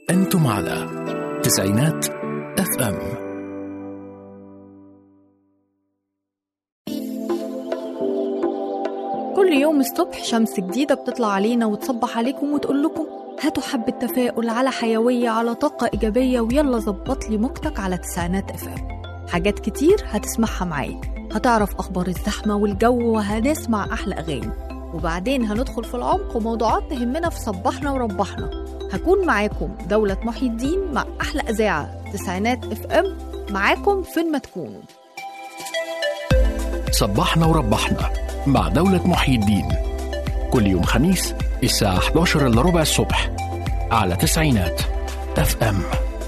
أنتم على تسعينات اف ام كل يوم الصبح شمس جديدة بتطلع علينا وتصبح عليكم وتقول لكم هاتوا حبة تفاؤل على حيوية على طاقة إيجابية ويلا ظبط لي موجتك على تسعينات اف ام حاجات كتير هتسمعها معايا هتعرف أخبار الزحمة والجو وهنسمع أحلى أغاني وبعدين هندخل في العمق وموضوعات تهمنا في صبحنا وربحنا هكون معاكم دولة محي الدين مع أحلى إذاعة تسعينات اف ام معاكم فين ما تكونوا صبحنا وربحنا مع دولة محي الدين كل يوم خميس الساعة 11 إلا ربع الصبح على تسعينات اف ام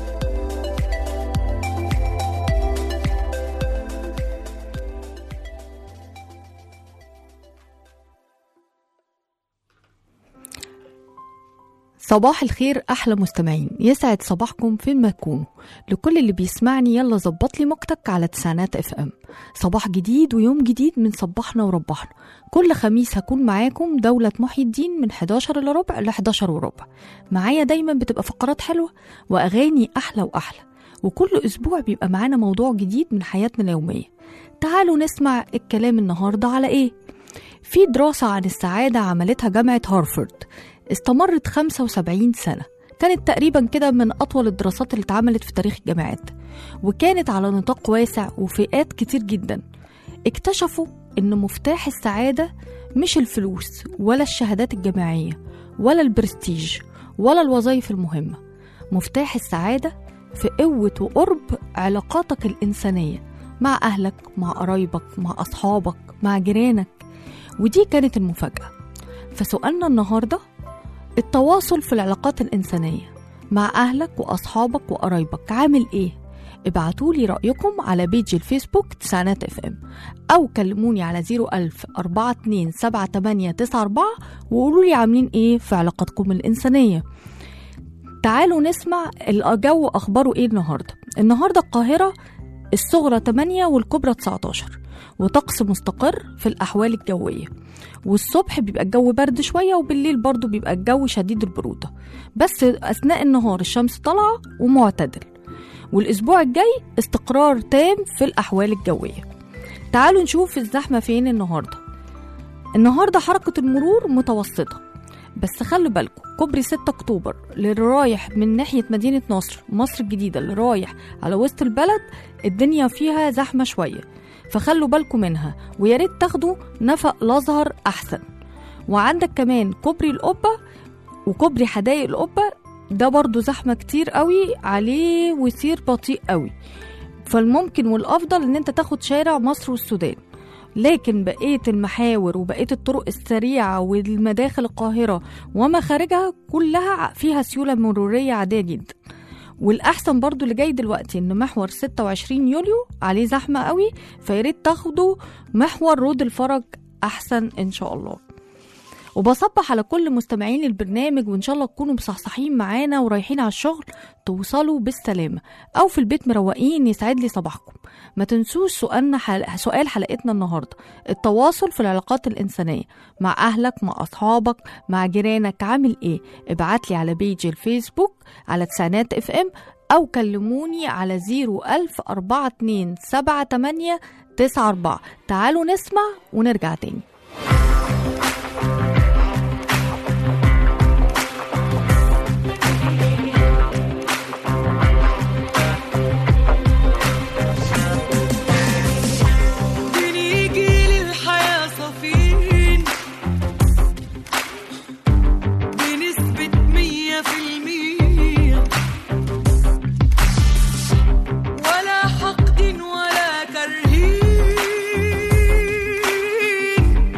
صباح الخير احلى مستمعين يسعد صباحكم فين ما تكونوا لكل اللي بيسمعني يلا ظبط لي موجتك على تسعينات اف ام صباح جديد ويوم جديد من صبحنا وربحنا كل خميس هكون معاكم دولة محي الدين من 11 الا ربع ل 11 وربع معايا دايما بتبقى فقرات حلوة واغاني احلى واحلى وكل اسبوع بيبقى معانا موضوع جديد من حياتنا اليومية تعالوا نسمع الكلام النهاردة على ايه في دراسة عن السعادة عملتها جامعة هارفارد استمرت 75 سنة كانت تقريبا كده من أطول الدراسات اللي اتعملت في تاريخ الجامعات وكانت على نطاق واسع وفئات كتير جدا اكتشفوا إن مفتاح السعادة مش الفلوس ولا الشهادات الجامعية ولا البرستيج ولا الوظائف المهمة مفتاح السعادة في قوة وقرب علاقاتك الإنسانية مع أهلك مع قرايبك مع أصحابك مع جيرانك ودي كانت المفاجأة فسؤالنا النهارده التواصل في العلاقات الإنسانية مع أهلك وأصحابك وقرايبك عامل إيه؟ ابعتولي رأيكم على بيج الفيسبوك تسعينات اف ام أو كلموني على 01000 42 7894 وقولوا لي عاملين إيه في علاقاتكم الإنسانية تعالوا نسمع الجو أخباره إيه النهاردة النهاردة القاهرة الصغرى 8 والكبرى 19 وطقس مستقر في الأحوال الجوية والصبح بيبقى الجو برد شوية وبالليل برضو بيبقى الجو شديد البرودة بس أثناء النهار الشمس طالعة ومعتدل والأسبوع الجاي استقرار تام في الأحوال الجوية تعالوا نشوف الزحمة فين النهاردة النهاردة حركة المرور متوسطة بس خلوا بالكم كوبري 6 اكتوبر اللي رايح من ناحية مدينة نصر مصر الجديدة اللي رايح على وسط البلد الدنيا فيها زحمة شوية فخلوا بالكم منها ويا ريت تاخدوا نفق الازهر احسن وعندك كمان كوبري القبه وكوبري حدائق القبه ده برضو زحمه كتير قوي عليه وسير بطيء قوي فالممكن والافضل ان انت تاخد شارع مصر والسودان لكن بقية المحاور وبقية الطرق السريعة والمداخل القاهرة وما خارجها كلها فيها سيولة مرورية عادية جدا والاحسن برضو اللي جاي دلوقتي ان محور 26 يوليو عليه زحمه قوي فياريت تاخدوا محور رود الفرج احسن ان شاء الله وبصبح على كل مستمعين البرنامج وان شاء الله تكونوا مصحصحين معانا ورايحين على الشغل توصلوا بالسلامه او في البيت مروقين يسعد لي صباحكم ما تنسوش سؤالنا حل... سؤال حلقتنا النهارده التواصل في العلاقات الانسانيه مع اهلك مع اصحابك مع جيرانك عامل ايه ابعت لي على بيج الفيسبوك على تسعينات اف ام او كلموني على 01000 42 78 94 تعالوا نسمع ونرجع تاني بنيجي للحياة صافين بنسبة مية في المية ولا حقد ولا كرهين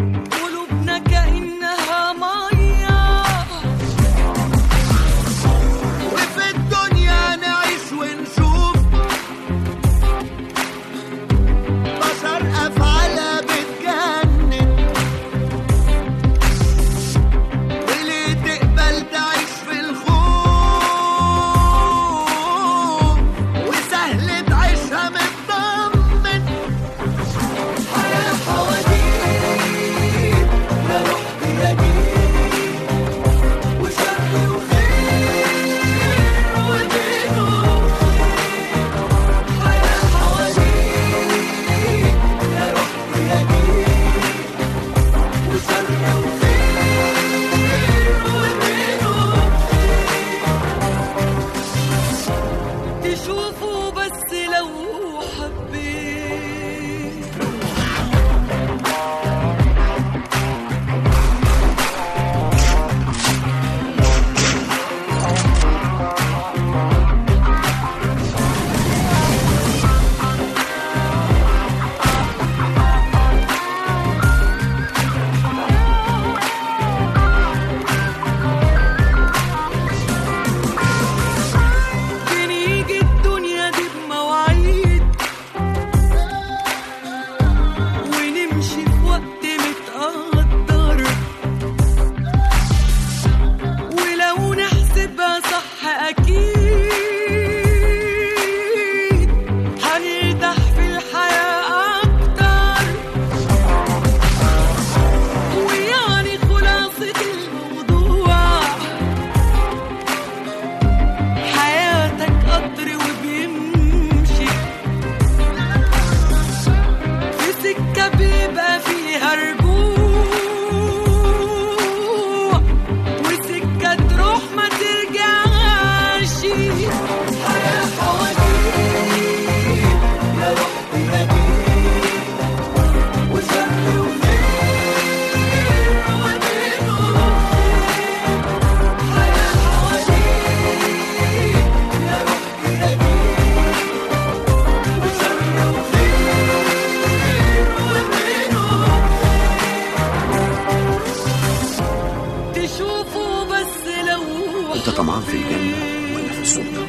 انت طمعان في الجنة ولا في السلطة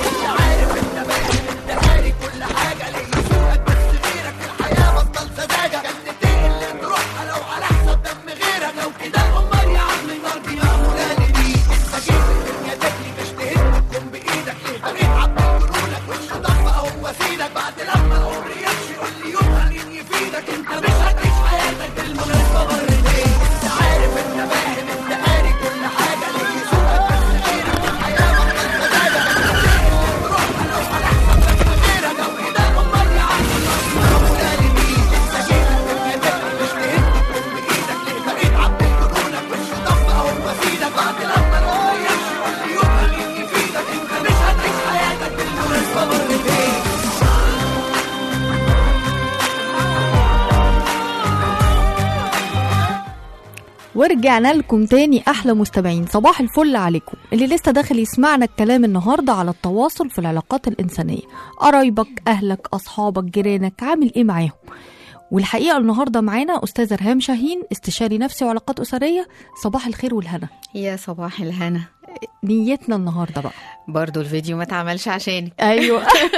ورجعنا لكم تاني احلى مستمعين صباح الفل عليكم اللي لسه داخل يسمعنا الكلام النهارده على التواصل في العلاقات الانسانيه قرايبك اهلك اصحابك جيرانك عامل ايه معاهم والحقيقه النهارده معانا استاذ رهام شاهين استشاري نفسي وعلاقات اسريه صباح الخير والهنا يا صباح الهنا نيتنا النهارده بقى برضو الفيديو ما اتعملش عشانك ايوه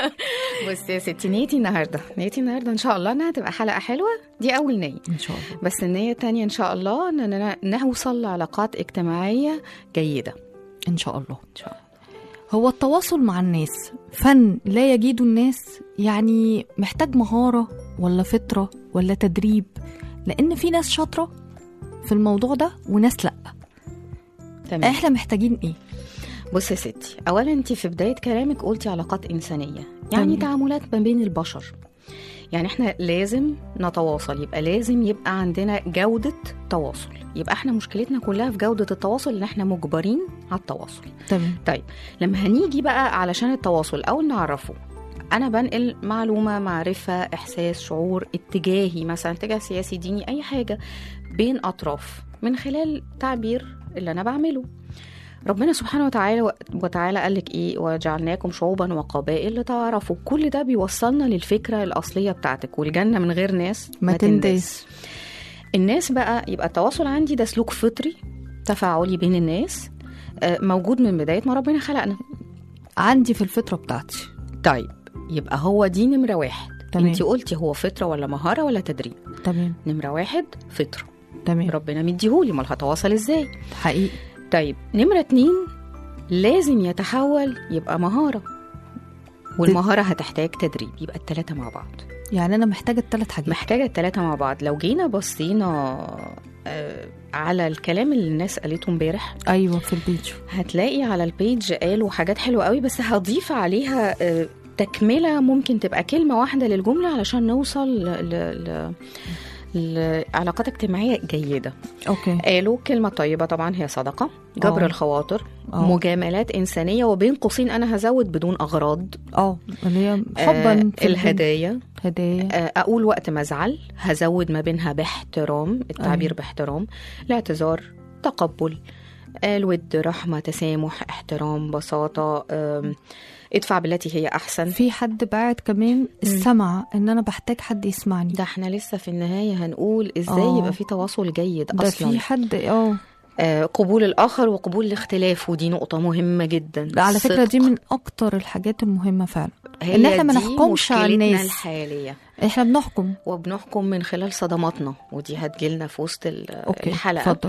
بصي يا ستي نيتي النهارده نيتي النهارده ان شاء الله انها تبقى حلقه حلوه دي اول نيه ان شاء الله بس النيه التانية ان شاء الله اننا نوصل لعلاقات اجتماعيه جيده ان شاء الله ان شاء الله هو التواصل مع الناس فن لا يجيده الناس يعني محتاج مهارة ولا فطرة ولا تدريب لأن في ناس شاطرة في الموضوع ده وناس لأ تمام احنا محتاجين ايه بصي يا ستي اولا انت في بدايه كلامك قلتي علاقات انسانيه يعني تمام. تعاملات ما بين البشر يعني احنا لازم نتواصل يبقى لازم يبقى عندنا جوده تواصل يبقى احنا مشكلتنا كلها في جوده التواصل ان احنا مجبرين على التواصل تمام طيب لما هنيجي بقى علشان التواصل او نعرفه انا بنقل معلومه معرفه احساس شعور اتجاهي مثلا اتجاه سياسي ديني اي حاجه بين اطراف من خلال تعبير اللي انا بعمله ربنا سبحانه وتعالى وتعالى قال لك ايه وجعلناكم شعوبا وقبائل لتعارفوا كل ده بيوصلنا للفكره الاصليه بتاعتك والجنه من غير ناس ما تنداس الناس بقى يبقى التواصل عندي ده سلوك فطري تفاعلي بين الناس آه، موجود من بدايه ما ربنا خلقنا عندي في الفطرة بتاعتي طيب يبقى هو دي نمرة واحد تمام. انت قلتي هو فطرة ولا مهارة ولا تدريب تمام نمرة واحد فطرة تمام ربنا مديهولي امال هتواصل ازاي حقيقي طيب نمرة اتنين لازم يتحول يبقى مهارة والمهارة هتحتاج تدريب يبقى التلاتة مع بعض يعني انا محتاجة الثلاث حاجات محتاجة التلاتة مع بعض لو جينا بصينا آه، على الكلام اللي الناس قالته امبارح ايوه في الفيديو هتلاقي على البيج قالوا حاجات حلوة قوي بس هضيف عليها آه، تكملة ممكن تبقى كلمة واحدة للجملة علشان نوصل ل... ل... لعلاقات اجتماعية جيدة اوكي قالوا كلمة طيبة طبعا هي صدقة جبر آه. الخواطر آه. مجاملات إنسانية وبين قوسين أنا هزود بدون أغراض اه اللي هي حبا آه في الهدايا الهدايا آه أقول وقت ما أزعل هزود ما بينها باحترام التعبير أيوة. باحترام الاعتذار تقبل آه، الود رحمة تسامح احترام بساطة آم، ادفع بالتي هي أحسن في حد بعد كمان السمع ان انا بحتاج حد يسمعني ده احنا لسه في النهاية هنقول ازاي آه. يبقى في تواصل جيد ده أصلا في حد اه آه قبول الآخر وقبول الاختلاف ودي نقطة مهمة جدا لا، على فكرة الصدق. دي من اكتر الحاجات المهمة فعلا هي إن إحنا ما دي نحكمش على مشكلتنا الناس. الحالية احنا بنحكم وبنحكم من خلال صدماتنا ودي هتجيلنا في وسط ال- اوكي الحلقة اتفضل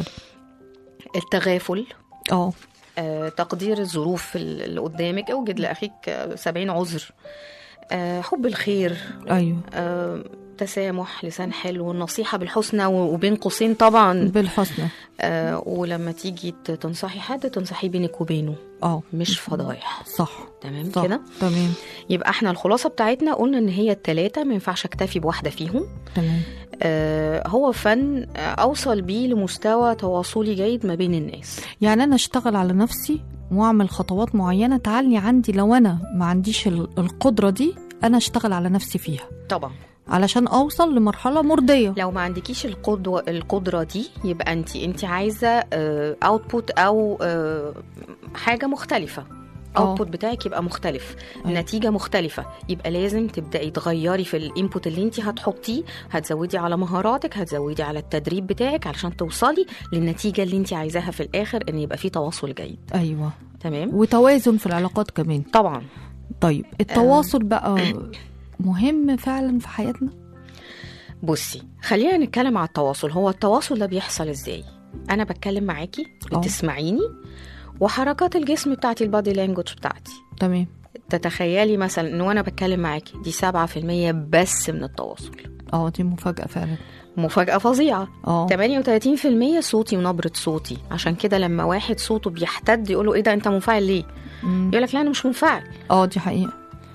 التغافل اه آه، تقدير الظروف اللي قدامك اوجد لاخيك آه، سبعين عذر آه، حب الخير ايوه آه، تسامح لسان حلو النصيحة بالحسنى و- وبين قوسين طبعا بالحسنى آه، ولما تيجي ت- تنصحي حد تنصحي بينك وبينه اه مش فضايح صح تمام صح كده تمام يبقى احنا الخلاصة بتاعتنا قلنا ان هي التلاتة ما ينفعش اكتفي بواحدة فيهم تمام آه، هو فن آه، اوصل بيه لمستوى تواصلي جيد ما بين الناس يعني انا اشتغل على نفسي واعمل خطوات معينة تعلي عندي لو انا ما عنديش ال- القدرة دي انا اشتغل على نفسي فيها طبعا علشان اوصل لمرحلة مرضية لو ما عندكيش القدوة القدرة دي يبقى انت انت عايزة اوتبوت او آه، حاجة مختلفة آه. الاوتبوت بتاعك يبقى مختلف أيوة. نتيجه مختلفه يبقى لازم تبداي تغيري في الانبوت اللي انت هتحطيه هتزودي على مهاراتك هتزودي على التدريب بتاعك علشان توصلي للنتيجه اللي انت عايزاها في الاخر ان يبقى في تواصل جيد ايوه تمام وتوازن في العلاقات كمان طبعا طيب التواصل بقى مهم فعلا في حياتنا بصي خلينا نتكلم على التواصل هو التواصل ده بيحصل ازاي انا بتكلم معاكي آه. بتسمعيني وحركات الجسم بتاعتي البادي لانجوج بتاعتي تمام تتخيلي مثلا ان وانا بتكلم معاكي دي 7% بس من التواصل اه دي مفاجأة فعلا مفاجأة فظيعة اه 38% صوتي ونبرة صوتي عشان كده لما واحد صوته بيحتد يقولوا ايه ده انت منفعل ليه مم. يقول لك لا انا مش منفعل اه دي حقيقة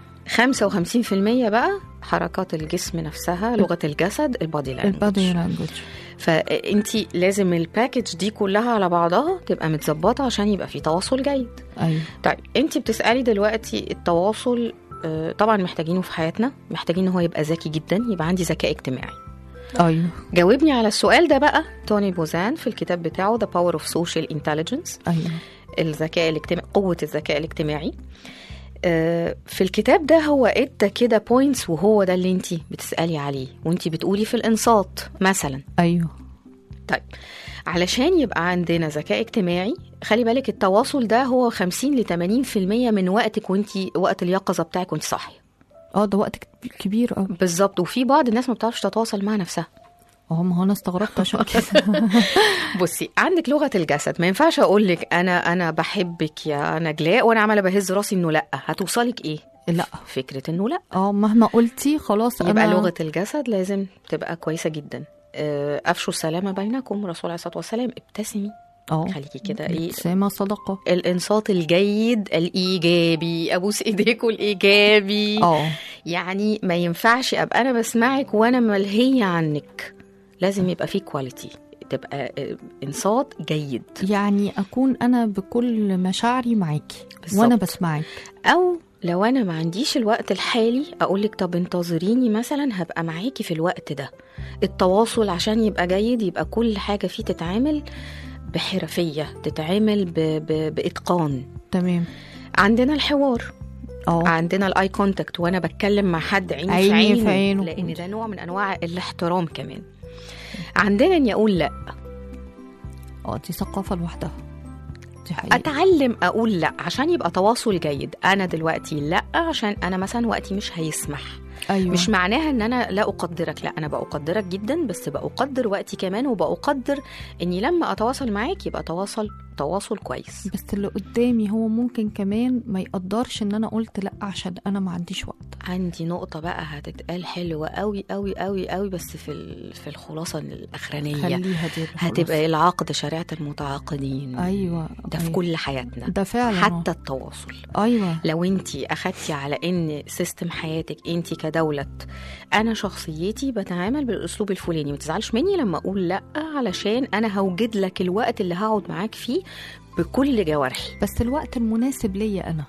55% بقى حركات الجسم نفسها لغة الجسد البادي لانجوج البادي لانجوج فانت لازم الباكج دي كلها على بعضها تبقى متظبطه عشان يبقى في تواصل جيد ايوه طيب انت بتسالي دلوقتي التواصل آه، طبعا محتاجينه في حياتنا محتاجين ان هو يبقى ذكي جدا يبقى عندي ذكاء اجتماعي ايوه جاوبني على السؤال ده بقى توني بوزان في الكتاب بتاعه The Power of Social Intelligence ايوه الذكاء الاجتماعي قوة الذكاء الاجتماعي آه، في الكتاب ده هو ادى كده بوينتس وهو ده اللي انت بتسألي عليه وانت بتقولي في الانصات مثلا ايوه طيب علشان يبقى عندنا ذكاء اجتماعي خلي بالك التواصل ده هو 50 ل 80% من وقتك وانت وقت اليقظه بتاعك وانت صاحيه اه ده وقت كب- كبير قوي بالظبط وفي بعض الناس ما بتعرفش تتواصل مع نفسها اه ما هو انا استغربت عشان كده بصي عندك لغه الجسد ما ينفعش اقول لك انا انا بحبك يا نجلاء وانا عماله بهز راسي انه لا هتوصلك ايه لا فكره انه لا اه مهما قلتي خلاص يبقى انا لغه الجسد لازم تبقى كويسه جدا آه، افشوا السلامه بينكم الرسول عليه الصلاه والسلام ابتسمي اه خليكي كده ايه ابتسامة صدقة الانصات الجيد الايجابي ابوس ايديكوا الايجابي اه يعني ما ينفعش ابقى انا بسمعك وانا ملهيه عنك لازم يبقى في كواليتي تبقى آه، انصات جيد يعني اكون انا بكل مشاعري معاكي بالظبط. وانا بسمعك او لو انا ما عنديش الوقت الحالي اقول لك طب انتظريني مثلا هبقى معاكي في الوقت ده التواصل عشان يبقى جيد يبقى كل حاجه فيه تتعامل بحرفيه تتعامل ب... ب... باتقان تمام عندنا الحوار اه عندنا الاي كونتاكت وانا بتكلم مع حد عيني, عيني في عينه في عينه. لان ده نوع من انواع الاحترام كمان عندنا اني اقول لا اه دي ثقافة لوحدها دي حقيقة اتعلم اقول لا عشان يبقى تواصل جيد انا دلوقتي لا عشان انا مثلا وقتي مش هيسمح ايوه مش معناها ان انا لا اقدرك لا انا بقدرك جدا بس بقدر وقتي كمان وبقدر اني لما اتواصل معاك يبقى تواصل تواصل كويس بس اللي قدامي هو ممكن كمان ما يقدرش ان انا قلت لا عشان انا ما عنديش وقت عندي نقطة بقى هتتقال حلوة قوي قوي قوي قوي بس في ال- في الخلاصة الأخرانية خليها دي هتبقى العقد شريعة المتعاقدين ايوه ده في أيوة. كل حياتنا ده فعلا حتى التواصل ايوه لو انت اخدتي على ان سيستم حياتك انت كدولة انا شخصيتي بتعامل بالاسلوب الفلاني ما تزعلش مني لما اقول لا علشان انا هوجد لك الوقت اللي هقعد معاك فيه بكل جوارحي بس الوقت المناسب ليا انا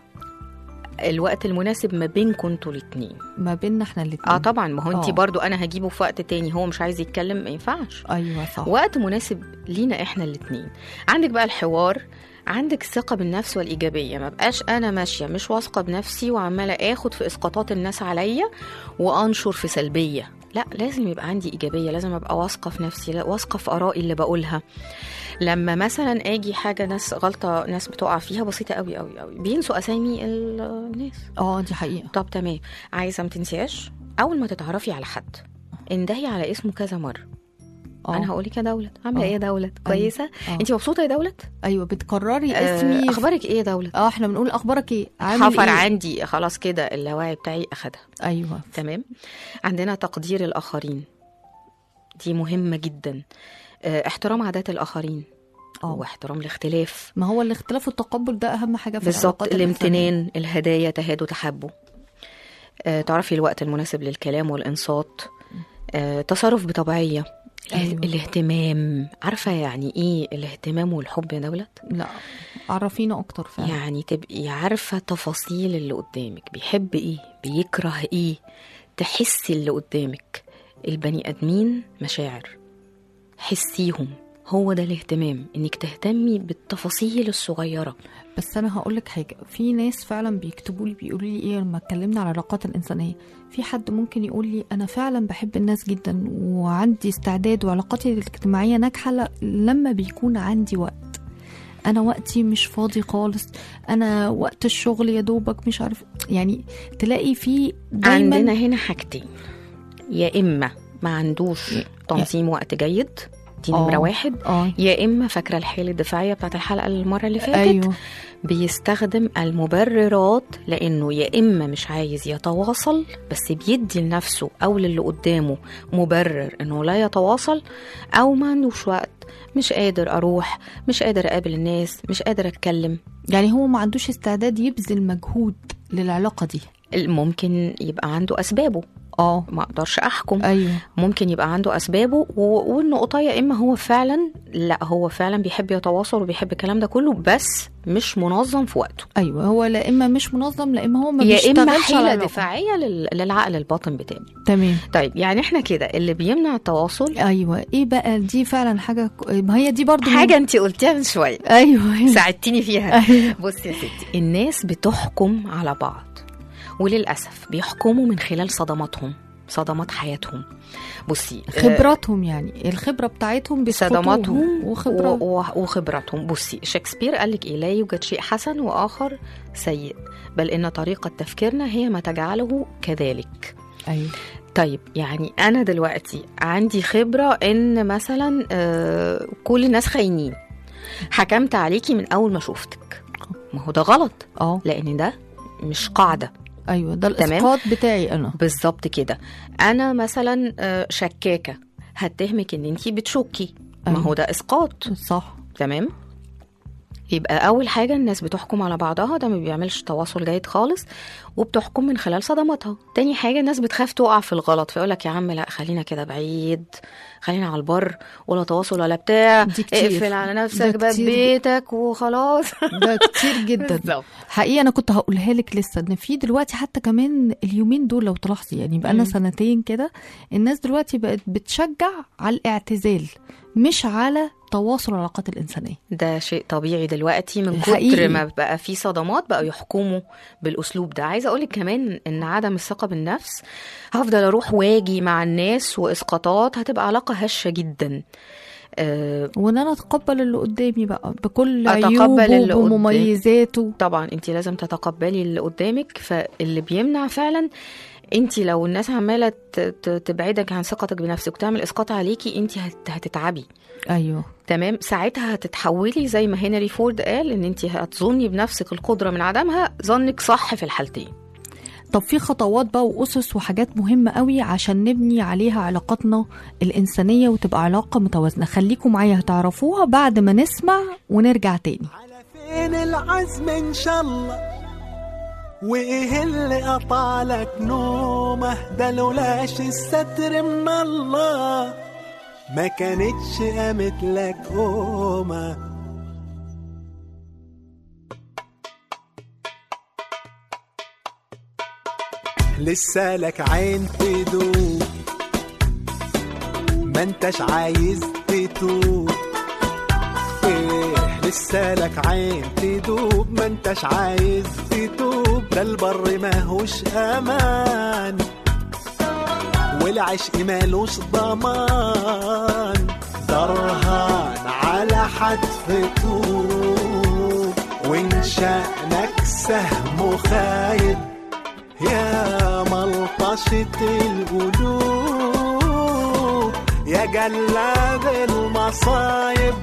الوقت المناسب ما بينكم انتوا الاتنين ما بيننا احنا الاتنين اه طبعا ما هو انت آه. برضو انا هجيبه في وقت تاني هو مش عايز يتكلم ما ينفعش ايوه صح وقت مناسب لينا احنا الاتنين عندك بقى الحوار عندك الثقة بالنفس والإيجابية ما بقاش أنا ماشية مش واثقة بنفسي وعمالة آخد في إسقاطات الناس عليا وأنشر في سلبية لا لازم يبقى عندي إيجابية لازم أبقى واثقة في نفسي لا، واثقة في آرائي اللي بقولها لما مثلا اجي حاجه ناس غلطه ناس بتقع فيها بسيطه قوي قوي قوي بينسوا اسامي ال- الناس اه دي حقيقة طب تمام عايزه ما تنسيهاش اول ما تتعرفي على حد اندهي على اسمه كذا مره اه انا هقول لك يا دولت عامله آه. ايه يا دولت كويسه آه. انت مبسوطه يا دولت ايوه بتكرري آه، اسمي اخبارك ايه يا دولت اه احنا بنقول اخبارك ايه عامل حفر ايه عندي خلاص كده اللاوعي بتاعي اخدها ايوه تمام عندنا تقدير الاخرين دي مهمه جدا آه، احترام عادات الاخرين اه واحترام الاختلاف ما هو الاختلاف والتقبل ده اهم حاجه في بالظبط العلاقات الإنسانية. الامتنان الهدايا تهادوا تحبوا آه، تعرفي الوقت المناسب للكلام والإنصات آه، تصرف بطبيعية اله- أيوة. الاهتمام عارفة يعني ايه الاهتمام والحب يا دولت لا عرفينا اكتر فعلا يعني تبقي عارفة تفاصيل اللي قدامك بيحب ايه بيكره ايه تحسي اللي قدامك البني ادمين مشاعر حسيهم هو ده الاهتمام انك تهتمي بالتفاصيل الصغيره بس انا هقول لك حاجه في ناس فعلا بيكتبوا لي بيقولوا لي ايه لما اتكلمنا على العلاقات الانسانيه في حد ممكن يقول لي انا فعلا بحب الناس جدا وعندي استعداد وعلاقاتي الاجتماعيه ناجحه ل- لما بيكون عندي وقت انا وقتي مش فاضي خالص انا وقت الشغل يا دوبك مش عارف يعني تلاقي في دايما عندنا هنا حاجتين يا اما ما عندوش تنظيم وقت جيد دي آه. نمره واحد اه يا اما فاكره الحاله الدفاعيه بتاعت الحلقه المره اللي فاتت ايوه بيستخدم المبررات لانه يا اما مش عايز يتواصل بس بيدي لنفسه او للي قدامه مبرر انه لا يتواصل او ما عندوش وقت مش قادر اروح مش قادر اقابل الناس مش قادر اتكلم يعني هو ما عندوش استعداد يبذل مجهود للعلاقه دي ممكن يبقى عنده اسبابه اه ما اقدرش احكم ايوه ممكن يبقى عنده اسبابه و- والنقطه يا اما هو فعلا لا هو فعلا بيحب يتواصل وبيحب الكلام ده كله بس مش منظم في وقته ايوه هو لا اما مش منظم لا اما هو ما يا اما بيشتغلش على حيله العلاقة. دفاعيه لل- للعقل الباطن بتاعي تمام طيب يعني احنا كده اللي بيمنع التواصل ايوه ايه بقى دي فعلا حاجه ك- ما هي دي برضو من- حاجه انت قلتيها من شويه ايوه ساعدتيني فيها ايوه بصي يا ستي الناس بتحكم على بعض وللاسف بيحكموا من خلال صدماتهم صدمات حياتهم بصي آه، خبراتهم يعني الخبره بتاعتهم بيسقطوها. صدماتهم وخبره و- و- وخبراتهم بصي شكسبير قال لك ايه لا يوجد شيء حسن واخر سيء بل ان طريقه تفكيرنا هي ما تجعله كذلك ايوه طيب يعني انا دلوقتي عندي خبره ان مثلا آه، كل الناس خاينين حكمت عليكي من اول ما شوفتك ما هو ده غلط اه لان ده مش قاعده ايوه ده تمام. الاسقاط بتاعي انا بالظبط كده انا مثلا آه، شكاكه هتهمك ان انتي بتشكي ما أيوة. هو ده اسقاط صح تمام يبقى اول حاجه الناس بتحكم على بعضها ده ما بيعملش تواصل جيد خالص وبتحكم من خلال صدماتها تاني حاجه الناس بتخاف تقع في الغلط فيقول لك يا عم لا خلينا كده بعيد خلينا على البر ولا تواصل ولا بتاع دي كتير. اقفل على ده نفسك باب كتير. بيتك وخلاص ده كتير جدا بالظبط. حقيقه انا كنت هقولها لك لسه ان في دلوقتي حتى كمان اليومين دول لو تلاحظي يعني بقى لنا مم. سنتين كده الناس دلوقتي بقت بتشجع على الاعتزال مش على تواصل العلاقات الانسانيه ده شيء طبيعي دلوقتي من كتر حقيقي. ما بقى في صدمات بقوا يحكموا بالاسلوب ده عايزه اقولك كمان ان عدم الثقه بالنفس هفضل اروح واجي مع الناس واسقاطات هتبقى علاقه هشه جدا آه وان انا اتقبل اللي قدامي بقى بكل أتقبل عيوبه اللي قدامي. ومميزاته طبعا انت لازم تتقبلي اللي قدامك فاللي بيمنع فعلا انت لو الناس عماله ت- ت- تبعدك عن ثقتك بنفسك وتعمل اسقاط عليكي انت هت- هتتعبي ايوه تمام ساعتها هتتحولي زي ما هنري فورد قال ان انت هتظني بنفسك القدره من عدمها ظنك صح في الحالتين طب في خطوات بقى واسس وحاجات مهمه قوي عشان نبني عليها علاقاتنا الانسانيه وتبقى علاقه متوازنه خليكم معايا هتعرفوها بعد ما نسمع ونرجع تاني على فين العزم ان شاء الله وايه اللي قطعلك نومه ده لولاش الستر من الله ما كانتش قامت لك قومه لسه لك عين تدوب ما انتش عايز تتوب ايه لسه لك عين تدوب ما انتش عايز تتوب ده البر ماهوش امان والعشق مالوش ضمان درهان على حتف طوب وان شأنك سهم خايب يا ملطشة القلوب يا جلاد المصايب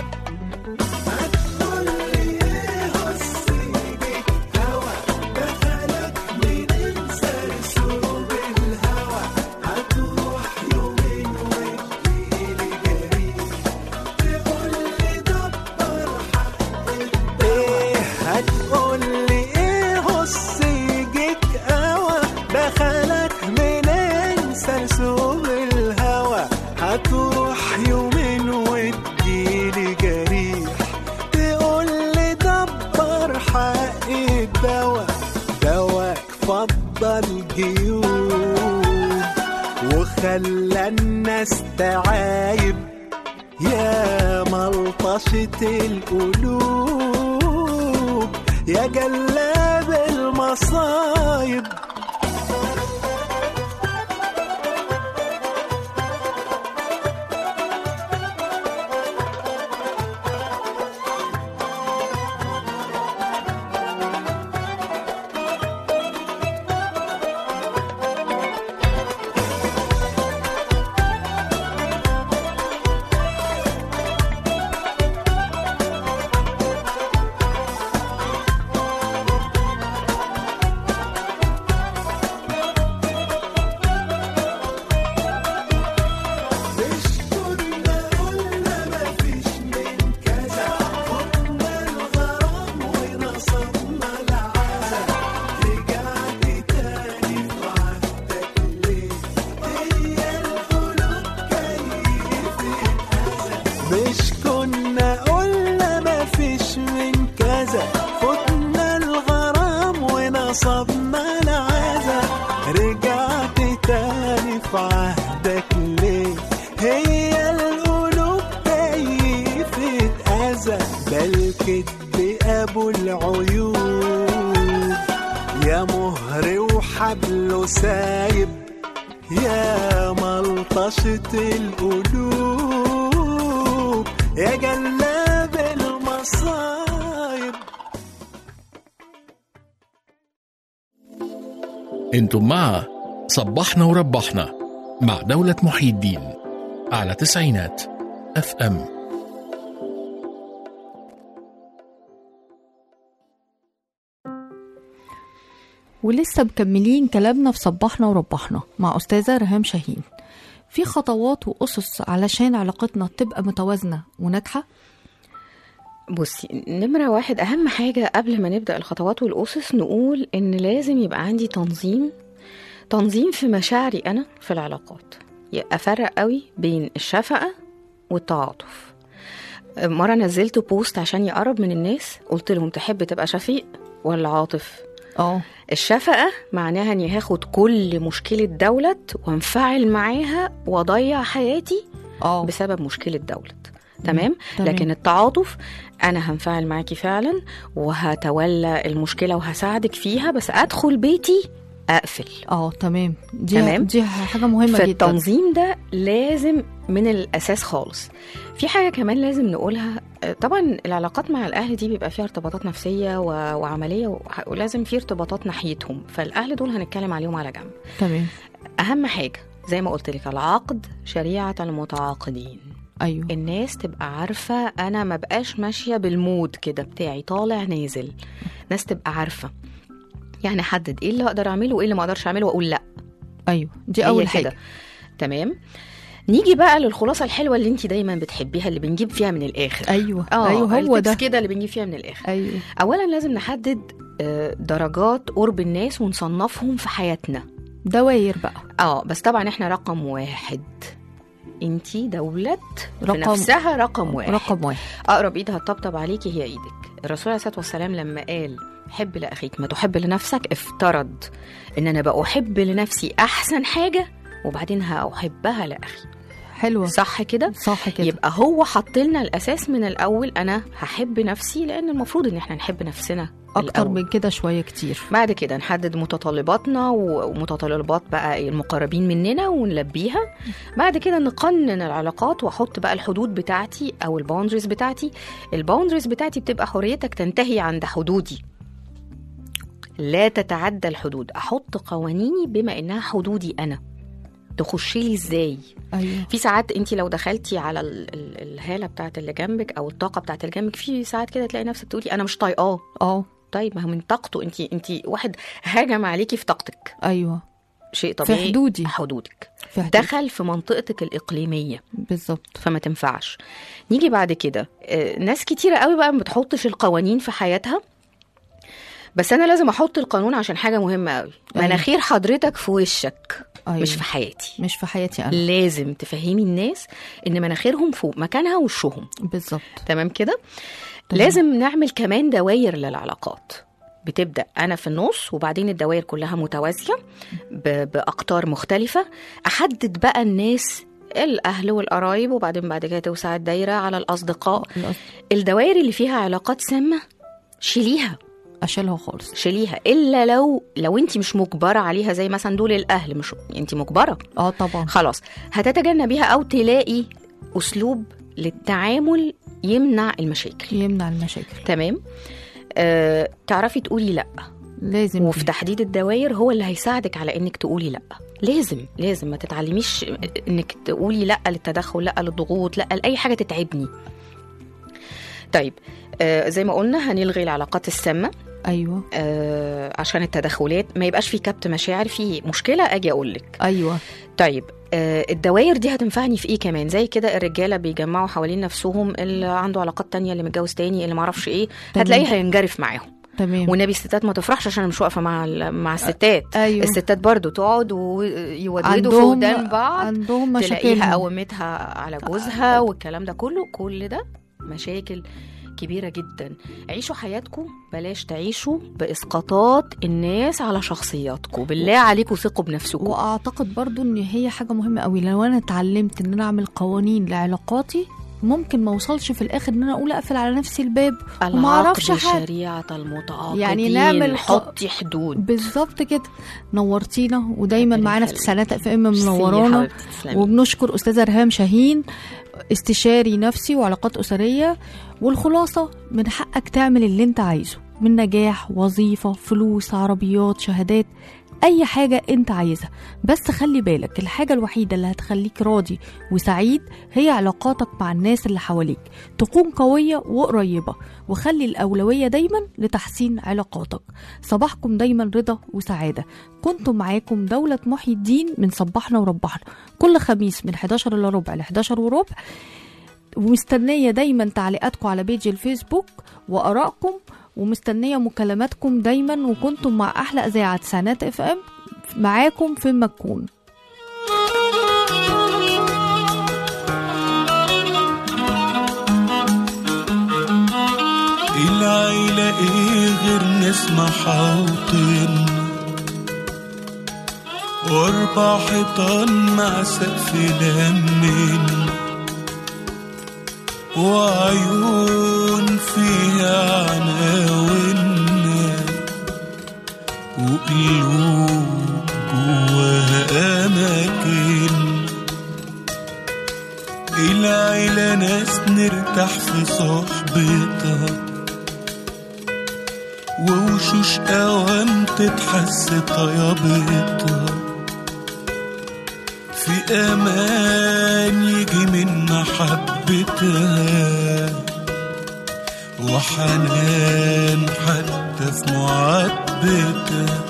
ايه هتقول لي ايه هص يجيك قوى دخلك منين سرسوب الهوى هتروح يومين وتجيلي جريح تقول لي دبر حق الدواء دواء فضل جيوب وخلى الناس تعايب يا ما ملطشة القلوب يا جلاب المصايب مش كنا قلنا مفيش من كذا فتنا الغرام ونصبنا العزا رجعت تاني في عهدك ليه هي القلوب كيفة أذى ده الكدب أبو العيوب يا مهر وحبله سايب يا ملطشة القلوب يا جلاب المصايب انتم مع صبحنا وربحنا مع دولة محي الدين على تسعينات اف ام ولسه مكملين كلامنا في صبحنا وربحنا مع أستاذة رهام شاهين في خطوات وأسس علشان علاقتنا تبقى متوازنة وناجحة بصي نمرة واحد أهم حاجة قبل ما نبدأ الخطوات والأسس نقول إن لازم يبقى عندي تنظيم تنظيم في مشاعري أنا في العلاقات أفرق قوي بين الشفقة والتعاطف مرة نزلت بوست عشان يقرب من الناس قلت لهم تحب تبقى شفيق ولا عاطف اه الشفقة معناها اني هاخد كل مشكلة دولت وانفعل معاها واضيع حياتي اه بسبب مشكلة دولت تمام تمام. لكن التعاطف انا هنفعل معاكي فعلا وهتولى المشكله وهساعدك فيها بس ادخل بيتي اقفل اه تمام دي تمام. دي حاجة مهمة جدا فالتنظيم ده لازم من الاساس خالص في حاجه كمان لازم نقولها آه، طبعا العلاقات مع الاهل دي بيبقى فيها ارتباطات نفسيه و- وعمليه وح- ولازم في ارتباطات ناحيتهم فالاهل دول هنتكلم عليهم على جنب تمام اهم حاجه زي ما قلت لك العقد شريعه المتعاقدين ايوه الناس تبقى عارفة أنا ما بقاش ماشية بالمود كده بتاعي طالع نازل ناس تبقى عارفة يعني أحدد إيه اللي أقدر أعمله وإيه اللي ما أقدرش أعمله وأقول لأ ايوه دي هي اول كده. حاجة تمام نيجي بقى للخلاصة الحلوة اللي انت دايما بتحبيها اللي بنجيب فيها من الآخر ايوه اه ايوه هو التبس ده كده اللي بنجيب فيها من الآخر ايوه أولا لازم نحدد آه، درجات قرب الناس ونصنفهم في حياتنا دواير بقى اه بس طبعا احنا رقم واحد انتي دولة في رقم- نفسها رقم واحد رقم واحد اقرب ايد هتطبطب عليكي هي ايدك الرسول عليه الصلاه والسلام لما قال حب لاخيك ما تحب لنفسك افترض ان انا بقى احب لنفسي احسن حاجه وبعدين هاحبها لاخي حلوة صح كده صح كده يبقى هو حط لنا الاساس من الاول انا هحب نفسي لان المفروض ان احنا نحب نفسنا اكتر الأول. من كده شوية كتير بعد كده نحدد متطلباتنا و- ومتطلبات بقى المقربين مننا ونلبيها بعد كده نقنن العلاقات واحط بقى الحدود بتاعتي او الباوندريز بتاعتي الباوندريز بتاعتي بتبقى حريتك تنتهي عند حدودي لا تتعدى الحدود احط قوانيني بما انها حدودي انا تخشي لي ازاي ايوه في ساعات انت لو دخلتي على ال- ال- الهاله بتاعت اللي جنبك او الطاقه بتاعت اللي جنبك في ساعات كده تلاقي نفسك تقولي انا مش طايقاه اه طيب ما هو من طاقته انت انت واحد هاجم عليكي في طاقتك ايوه شيء في طبيعي حدودي حدودك في حدود. دخل في منطقتك الاقليميه بالظبط فما تنفعش نيجي بعد كده آه، ناس كتيره قوي بقى ما بتحطش القوانين في حياتها بس انا لازم احط القانون عشان حاجه مهمه قوي أيوة. مناخير حضرتك في وشك أيوة. مش في حياتي مش في حياتي انا لازم تفهمي الناس ان مناخيرهم فوق مكانها وشهم بالظبط تمام كده تمام. لازم نعمل كمان دواير للعلاقات بتبدا انا في النص وبعدين الدوائر كلها متوازيه ب- باقطار مختلفه احدد بقى الناس الاهل والقرايب وبعدين بعد كده توسع الدايره على الاصدقاء الأص- الدوائر اللي فيها علاقات سامه شيليها اشيلها خالص شيليها الا لو لو انت مش مجبره عليها زي مثلا دول الاهل مش انت مجبره اه طبعا خلاص هتتجنبيها او تلاقي اسلوب للتعامل يمنع المشاكل يمنع المشاكل تمام آه، تعرفي تقولي لا لازم وفي دي. تحديد الدوائر هو اللي هيساعدك على انك تقولي لا لازم لازم ما تتعلميش انك تقولي لا للتدخل لا للضغوط لا لاي حاجه تتعبني طيب آه زي ما قلنا هنلغي العلاقات السامه ايوه آه عشان التدخلات ما يبقاش في كبت مشاعر في مشكله اجي اقول لك ايوه طيب آه الدوائر دي هتنفعني في ايه كمان زي كده الرجاله بيجمعوا حوالين نفسهم اللي عنده علاقات تانية اللي متجوز تاني اللي معرفش ايه تمام. هتلاقيه هينجرف معاهم تمام والنبي الستات ما تفرحش عشان انا مش واقفه مع ال- مع الستات ايوه الستات برضو تقعد ويودودوا في عندهم ودان بعض عندهم تلاقيها مشاكل قومتها على جوزها والكلام ده كله كل ده مشاكل كبيرة جدا عيشوا حياتكم بلاش تعيشوا بإسقاطات الناس على شخصياتكم بالله عليكم ثقوا بنفسكم واعتقد برضو ان هي حاجه مهمه قوي لو انا اتعلمت ان انا اعمل قوانين لعلاقاتي ممكن ما اوصلش في الاخر ان انا اقول اقفل على نفسي الباب وما اعرفش العقد حاجه شريعة المتعاقدين يعني نعمل ق- حطي حدود بالظبط كده نورتينا ودايما ربنا معانا في يخليك. تسعينات اف ام ميرسي يا منورانا حبيبتي، تسلمي. وبنشكر استاذه رهام شاهين استشاري نفسي وعلاقات اسريه والخلاصه من حقك تعمل اللي انت عايزه من نجاح وظيفه فلوس عربيات شهادات اي حاجه انت عايزها بس خلي بالك الحاجه الوحيده اللي هتخليك راضي وسعيد هي علاقاتك مع الناس اللي حواليك تكون قويه وقريبه وخلي الاولويه دايما لتحسين علاقاتك صباحكم دايما رضا وسعاده كنتم معاكم دولة محي الدين من صباحنا وربحنا كل خميس من 11 الا ربع ل 11 وربع ومستنية دايما تعليقاتكم على بيج الفيسبوك وآرائكم ومستنية مكالماتكم دايما وكنتم مع أحلى إذاعة سنات اف ام معاكم فين ما تكون العيلة ايه غير ناس محاوطين واربع حيطان مع سقف لمين وعيون فيها عناوين وقلوب جواها أماكن العيلة ناس نرتاح في صحبتها ووشوش أوام تتحس طيابتها في أمان يجي من محبتها وحنان حتى في معاتبتها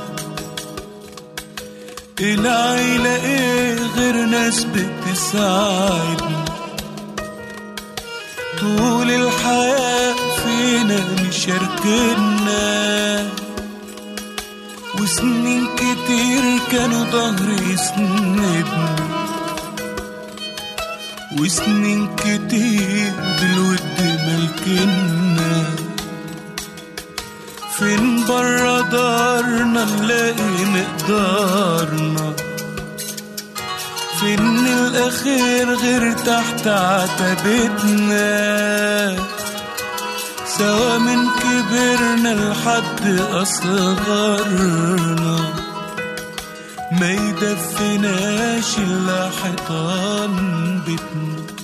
العيلة ايه غير ناس بتساعدنا طول الحياة فينا مشاركنا وسنين كتير كانوا ظهري يسندنا وسنين كتير بالود ملكنا فين برا دارنا نلاقي مقدارنا فين الأخير غير تحت عتبتنا سوا من كبرنا لحد أصغرنا ما يدفناش إلا حيطان بيتنا